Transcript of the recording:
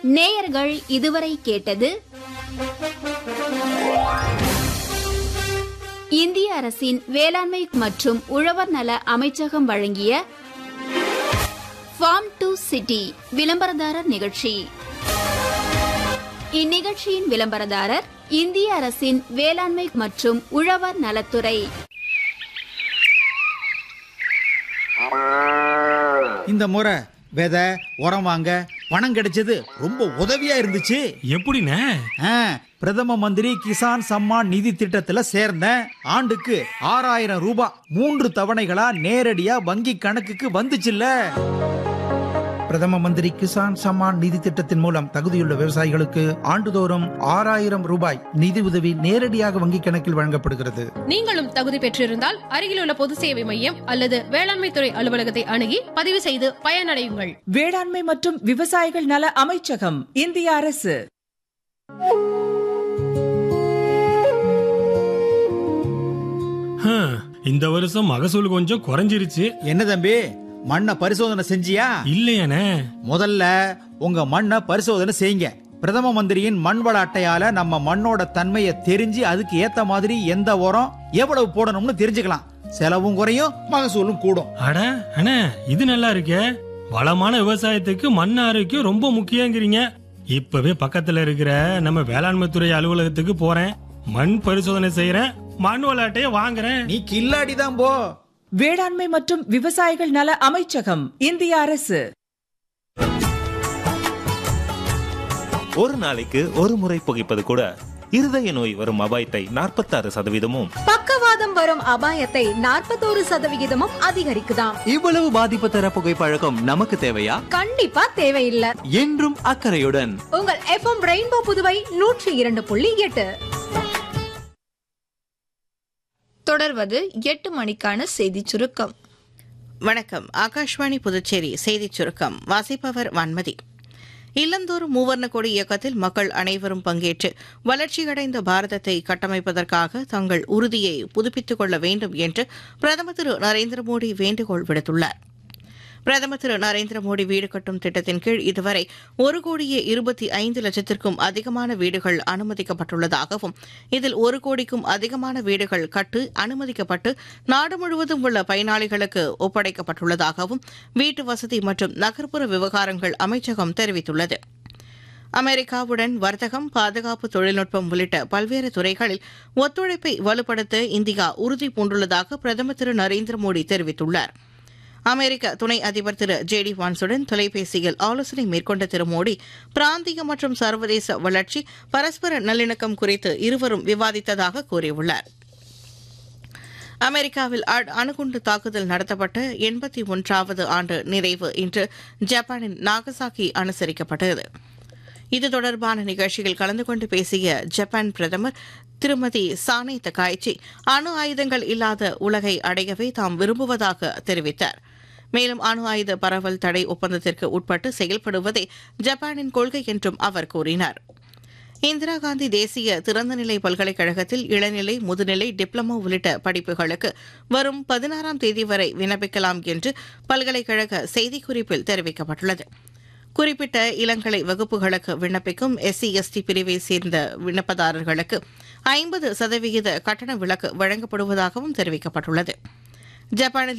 நேயர்கள் இதுவரை கேட்டது இந்திய அரசின் வேளாண்மை மற்றும் உழவர் நல அமைச்சகம் வழங்கிய ஃபார்ம் டு சிட்டி விளம்பரதாரர் நிகழ்ச்சி இந்நிகழ்ச்சியின் விளம்பரதாரர் இந்திய அரசின் வேளாண்மை மற்றும் உழவர் நலத்துறை இந்த முறை விதை உரம் வாங்க பணம் கிடைச்சது ரொம்ப உதவியா இருந்துச்சு எப்படிண்ணே ஆ, பிரதம மந்திரி கிசான் சம்மான் நிதி திட்டத்துல சேர்ந்தேன் ஆண்டுக்கு ஆறாயிரம் ரூபாய் மூன்று தவணைகளா நேரடியா வங்கி கணக்குக்கு வந்துச்சுல்ல பிரதம மந்திரி கிசான் சம்மான் நிதி திட்டத்தின் மூலம் தகுதியுள்ள விவசாயிகளுக்கு ஆண்டுதோறும் ஆறாயிரம் ரூபாய் நிதி உதவி நேரடியாக வங்கிக் கணக்கில் வழங்கப்படுகிறது நீங்களும் தகுதி பெற்றிருந்தால் அருகிலுள்ள பொது சேவை மையம் அல்லது வேளாண்மை துறை அலுவலகத்தை அணுகி பதிவு செய்து பயனடையுங்கள் வேளாண்மை மற்றும் விவசாயிகள் நல அமைச்சகம் இந்திய அரசு ஹம், இந்த வருஷம் மகசூல் கொஞ்சம் குறைஞ்சிருச்சு என்ன தம்பி மண்ணை பரிசோதனை செஞ்சியா இல்லையானே முதல்ல உங்க மண்ணை பரிசோதனை செய்யுங்க பிரதம மந்திரியின் மண் வள அட்டையால நம்ம மண்ணோட தன்மையை தெரிஞ்சு அதுக்கு ஏத்த மாதிரி எந்த உரம் எவ்வளவு போடணும்னு தெரிஞ்சுக்கலாம் செலவும் குறையும் மகசூலும் கூடும் அட அண்ணே இது நல்லா இருக்கே வளமான விவசாயத்துக்கு மண் ஆரோக்கியம் ரொம்ப முக்கியங்கிறீங்க இப்பவே பக்கத்துல இருக்கிற நம்ம வேளாண்மை துறை அலுவலகத்துக்கு போறேன் மண் பரிசோதனை செய்யறேன் மண் விளையாட்டைய வாங்குறேன் நீ கில்லாடி தான் போ வேளாண்மை மற்றும் விவசாயிகள் நல அமைச்சகம் இந்திய அரசு ஒரு நாளைக்கு ஒரு முறை புகைப்பது கூட இருதய நோய் வரும் அபாயத்தை நாற்பத்தாறு சதவீதமும் பக்கவாதம் வரும் அபாயத்தை நாற்பத்தோரு சதவிகிதமும் அதிகரிக்குதாம் இவ்வளவு பாதிப்பு தர புகைப்பழக்கம் நமக்கு தேவையா கண்டிப்பா தேவையில்லை என்றும் அக்கறையுடன் உங்கள் எஃப்எம் ரெயின்போ புதுவை நூற்றி இரண்டு புள்ளி எட்டு தொடர்வது எட்டு மணிக்கான செய்தி சுருக்கம் வணக்கம் ஆகாஷ்வாணி புதுச்சேரி செய்திச் சுருக்கம் வாசிப்பவர் வன்மதி இல்லந்தோறும் மூவர்ண கொடி இயக்கத்தில் மக்கள் அனைவரும் பங்கேற்று வளர்ச்சியடைந்த பாரதத்தை கட்டமைப்பதற்காக தங்கள் உறுதியை புதுப்பித்துக் கொள்ள வேண்டும் என்று பிரதமர் திரு நரேந்திர மோடி வேண்டுகோள் விடுத்துள்ளார் பிரதமர் திரு நரேந்திர மோடி வீடு கட்டும் திட்டத்தின் கீழ் இதுவரை ஒரு கோடியே இருபத்தி ஐந்து லட்சத்திற்கும் அதிகமான வீடுகள் அனுமதிக்கப்பட்டுள்ளதாகவும் இதில் ஒரு கோடிக்கும் அதிகமான வீடுகள் கட்டு அனுமதிக்கப்பட்டு நாடு முழுவதும் உள்ள பயனாளிகளுக்கு ஒப்படைக்கப்பட்டுள்ளதாகவும் வீட்டு வசதி மற்றும் நகர்ப்புற விவகாரங்கள் அமைச்சகம் தெரிவித்துள்ளது அமெரிக்காவுடன் வர்த்தகம் பாதுகாப்பு தொழில்நுட்பம் உள்ளிட்ட பல்வேறு துறைகளில் ஒத்துழைப்பை வலுப்படுத்த இந்தியா உறுதி பூண்டுள்ளதாக பிரதமர் திரு நரேந்திர மோடி தெரிவித்துள்ளார் அமெரிக்க துணை அதிபர் திரு ஜே டி வான்ஸுடன் தொலைபேசியில் ஆலோசனை மேற்கொண்ட திரு மோடி பிராந்திய மற்றும் சர்வதேச வளர்ச்சி பரஸ்பர நல்லிணக்கம் குறித்து இருவரும் விவாதித்ததாக கூறியுள்ளார் அமெரிக்காவில் அ- அணுகுண்டு தாக்குதல் நடத்தப்பட்ட எண்பத்தி ஒன்றாவது ஆண்டு நிறைவு இன்று ஜப்பானின் நாகசாகி அனுசரிக்கப்பட்டது இது தொடர்பான நிகழ்ச்சியில் கலந்து கொண்டு பேசிய ஜப்பான் பிரதமர் திருமதி சானே தகாய்ச்சி அணு ஆயுதங்கள் இல்லாத உலகை அடையவே தாம் விரும்புவதாக தெரிவித்தார் மேலும் அணு ஆயுத பரவல் தடை ஒப்பந்தத்திற்கு உட்பட்டு செயல்படுவதே ஜப்பானின் கொள்கை என்றும் அவர் கூறினார் இந்திரா காந்தி தேசிய திறந்தநிலை பல்கலைக்கழகத்தில் இளநிலை முதுநிலை டிப்ளமோ உள்ளிட்ட படிப்புகளுக்கு வரும் பதினாறாம் தேதி வரை விண்ணப்பிக்கலாம் என்று பல்கலைக்கழக செய்திக்குறிப்பில் தெரிவிக்கப்பட்டுள்ளது குறிப்பிட்ட இளங்கலை வகுப்புகளுக்கு விண்ணப்பிக்கும் எஸ்சி எஸ்டி பிரிவை சேர்ந்த விண்ணப்பதாரர்களுக்கு ஐம்பது சதவிகித கட்டண விலக்கு வழங்கப்படுவதாகவும் தெரிவிக்கப்பட்டுள்ளது ஜப்பானில்